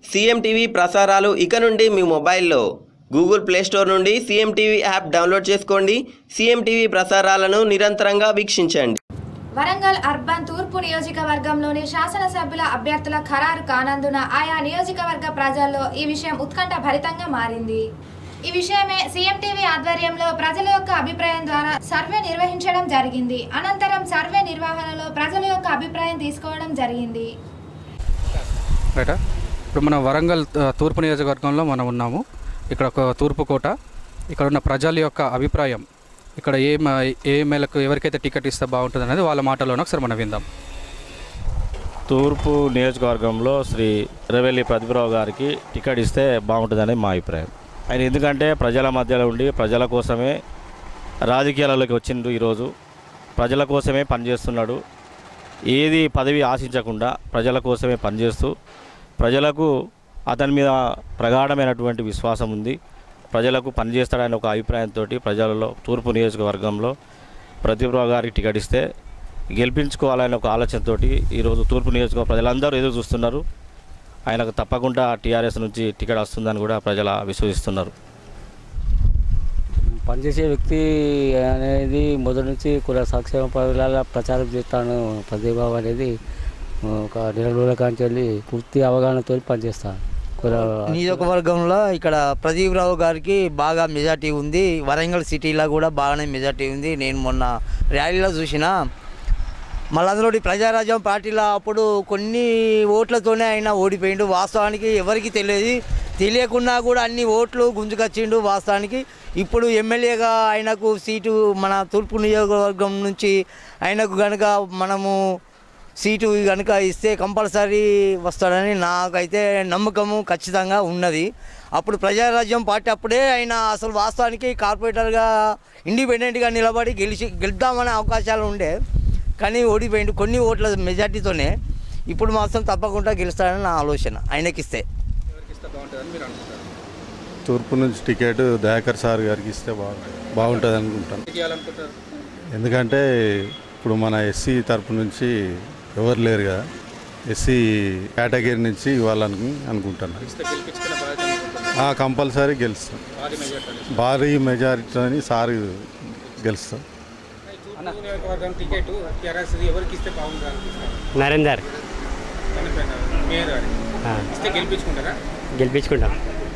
CM TV ప్రసారాలు ఇక నుండి మీ మొబైల్లో గూగుల్ ప్లే స్టోర్ నుండి సీఎం టీవీ యాప్ డౌన్లోడ్ చేసుకోండి సీఎం టీవీ ప్రసారాలను నిరంతరంగా వీక్షించండి వరంగల్ అర్బన్ తూర్పు నియోజకవర్గంలోని శాసనసభ్యుల అభ్యర్థుల ఖరారు కానందున ఆయా నియోజకవర్గ ప్రజల్లో ఈ విషయం ఉత్కంఠ భరితంగా మారింది ఈ విషయమే సీఎం టీవీ ఆధ్వర్యంలో ప్రజల యొక్క అభిప్రాయం ద్వారా సర్వే నిర్వహించడం జరిగింది అనంతరం సర్వే నిర్వహణలో ప్రజల యొక్క అభిప్రాయం తీసుకోవడం జరిగింది రైటా ఇప్పుడు మనం వరంగల్ ఆ, తూర్పు నియోజకవర్గంలో మనం ఉన్నాము ఇక్కడ ఒక తూర్పు కోట ఇక్కడ ఉన్న ప్రజల యొక్క అభిప్రాయం ఇక్కడ ఏ మ- ఏ మేరకు ఎవరికైతే టికెట్ ఇస్తే బాగుంటుంది అనేది వాళ్ళ మాటలోనే ఒకసారి మనం విందాం తూర్పు నియోజకవర్గంలో శ్రీ ఎర్రవెల్లి ప్రతిభరావు గారికి టికెట్ ఇస్తే బాగుంటుందని మా అభిప్రాయం ఆయన ఎందుకంటే ప్రజల మధ్యలో ఉండి ప్రజల కోసమే రాజకీయాలలోకి వచ్చిండు ఈరోజు ప్రజల కోసమే పనిచేస్తున్నాడు ఏది పదవి ఆశించకుండా ప్రజల కోసమే పనిచేస్తూ ప్రజలకు అతని మీద ప్రగాఢమైనటువంటి విశ్వాసం ఉంది ప్రజలకు పనిచేస్తాడనే ఒక అభిప్రాయంతో ప్రజలలో తూర్పు నియోజకవర్గంలో ప్రతిభరావు గారికి టికెట్ ఇస్తే గెలిపించుకోవాలనే ఒక ఆలోచనతో ఈరోజు తూర్పు నియోజకవర్గ ప్రజలందరూ ఎదురు చూస్తున్నారు ఆయనకు తప్పకుండా టీఆర్ఎస్ నుంచి టికెట్ వస్తుందని కూడా ప్రజల విశ్వసిస్తున్నారు పనిచేసే వ్యక్తి అనేది మొదటి నుంచి కుల సంక్షేమ పనుల ప్రచారం చేస్తాను ప్రతిభావం అనేది ఒక నెల రోజుల కాంచి వెళ్ళి పూర్తి అవగాహనతో పనిచేస్తాను కుల నియోజకవర్గంలో ఇక్కడ ప్రదీప్ రావు గారికి బాగా మెజార్టీ ఉంది వరంగల్ సిటీలో కూడా బాగానే మెజార్టీ ఉంది నేను మొన్న ర్యాలీలో చూసిన మళ్ళీ అందులో ప్రజారాజ్యం పార్టీలో అప్పుడు కొన్ని ఓట్లతోనే ఆయన ఓడిపోయిండు వాస్తవానికి ఎవరికి తెలియదు తెలియకుండా కూడా అన్ని ఓట్లు గుంజుకొచ్చిండు వాస్తవానికి ఇప్పుడు ఎమ్మెల్యేగా ఆయనకు సీటు మన తూర్పు నియోజకవర్గం నుంచి ఆయనకు కనుక మనము సీటు కనుక ఇస్తే కంపల్సరీ వస్తాడని నాకైతే నమ్మకము ఖచ్చితంగా ఉన్నది అప్పుడు ప్రజారాజ్యం పార్టీ అప్పుడే ఆయన అసలు వాస్తవానికి కార్పొరేటర్గా ఇండిపెండెంట్గా నిలబడి గెలిచి గెలుద్దామనే అవకాశాలు ఉండే కానీ ఓడిపోయిండు కొన్ని ఓట్ల మెజార్టీతోనే ఇప్పుడు మాత్రం తప్పకుండా గెలుస్తాడని నా ఆలోచన ఆయనకిస్తే తూర్పు నుంచి టికెట్ దయాకర్ సార్ గారికి ఇస్తే బాగుంటుంది బాగుంటుంది అనుకుంటాను ఎందుకంటే ఇప్పుడు మన ఎస్సీ తరపు నుంచి ఎవరు లేరు కదా ఎస్సీ కేటగిరీ నుంచి ఇవ్వాలని అనుకుంటున్నాను కంపల్సరీ గెలుస్తాం భారీ మెజారిటీని సార్ గెలుస్తాం నరేందర్ గెలిపించుకుంటాం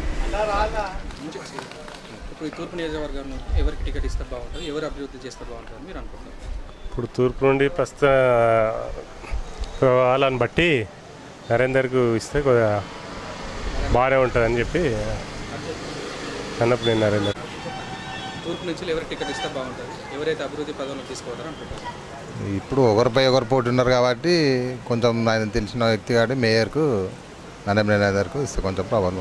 ఇప్పుడు ఈ తూర్పు నియోజకవర్గం ఎవరికి టికెట్ ఇస్తే బాగుంటుంది ఎవరు అభివృద్ధి చేస్తే బాగుంటుంది మీరు అనుకుంటున్నారు ఇప్పుడు తూర్పు నుండి ప్రస్తుత వాళ్ళని బట్టి నరేందర్కు ఇస్తే కొద్దిగా బాగానే ఉంటుందని చెప్పి అన్నప్పుడు నేను నరేందర్ తూర్పు నుంచి ఎవరికి టికెట్ ఇస్తే బాగుంటుంది ఎవరైతే అభివృద్ధి పదవులు తీసుకోవాలని అనుకుంటారు ఇప్పుడు ఒకరిపై ఒకరు పోటీ ఉన్నారు కాబట్టి కొంచెం ఆయన తెలిసిన వ్యక్తి కాబట్టి మేయర్కు నరేంద్ర నరేందర్కు ఇస్తే కొంచెం ప్రాబ్లం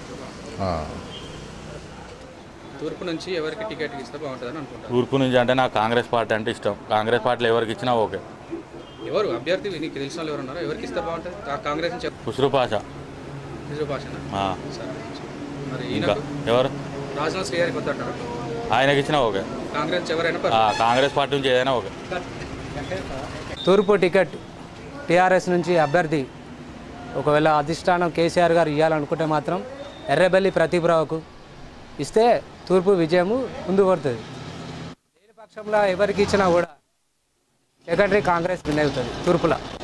తూర్పు నుంచి ఎవరికి టికెట్ ఇస్తే బాగుంటుందని అనుకుంటారు తూర్పు నుంచి అంటే నాకు కాంగ్రెస్ పార్టీ అంటే ఇష్టం కాంగ్రెస్ పార్టీలో ఎవరికి ఇచ్చినా ఓకే ఎవరు అభ్యర్థి నీకు తెలిసిన వాళ్ళు ఎవరు ఉన్నారో ఎవరికి ఇస్తే బాగుంటుంది కా- కాంగ్రెస్ నుంచి ఖుష్రు పాష రిజర్వ్ భాషన ఆ, సరే మరి ఇంకా ఈయనకు ఎవరు రాజనాథ్ శ్రీ గారికి వద్దంటారు ఆయనకి ఇచ్చినా ఓకే కాంగ్రెస్ నుంచి ఎవరైనా ఆ, కాంగ్రెస్ పార్టీ నుంచి ఏదైనా ఓకే తూర్పు టికెట్ టీఆర్ఎస్ నుంచి అభ్యర్థి ఒకవేళ అధిష్టానం కేసీఆర్ గారు ఇవ్వాలనుకుంటే మాత్రం ఎర్రబెల్లి ప్రతిభరావుకు ఇస్తే తూర్పు విజయము ముందు పడుతుంది లేని పక్షంలో ఎవరికి ఇచ్చినా కూడా సెకండరీ కాంగ్రెస్ విన్ అవుతుంది తూర్పులో